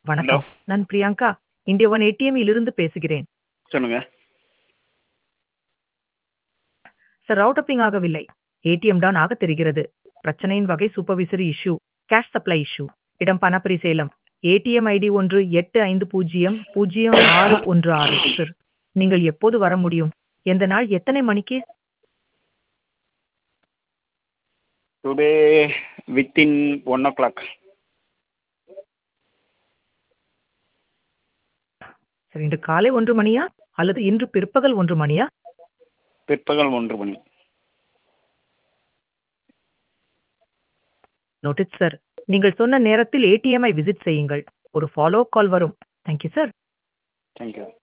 வணக்கம் நான் Priyanka India one ATM இலிருந்து பேசுகிறேன் சொல்லுங்க சார் ரவுட்டப்பிங் ஆகவில்லை ஏடிஎம் தான் ஆக தெரிகிறது பிரச்சனையின் வகை supervisory issue cash supply issue இடம் பணப்பரி சேலம் ஏடிஎம் ஐடி ஒன்று எட்டு ஐந்து பூஜ்ஜியம் பூஜ்ஜியம் ஆறு ஒன்று ஆறு சார் நீங்கள் எப்போது வர முடியும் எந்த நாள் எத்தனை மணிக்கு today within one o'clock sir இன்று காலை ஒன்று மணியா அல்லது இன்று பிற்பகல் ஒன்று மணியா பிற்பகல் ஒன்று மணி நோட்டிஸ் சார் நீங்கள் சொன்ன நேரத்தில் ஏடிஎம்ஐ விசிட் செய்யுங்கள் ஒரு ஃபாலோ கால் வரும் தேங்க்யூ சார் தேங்க்யூ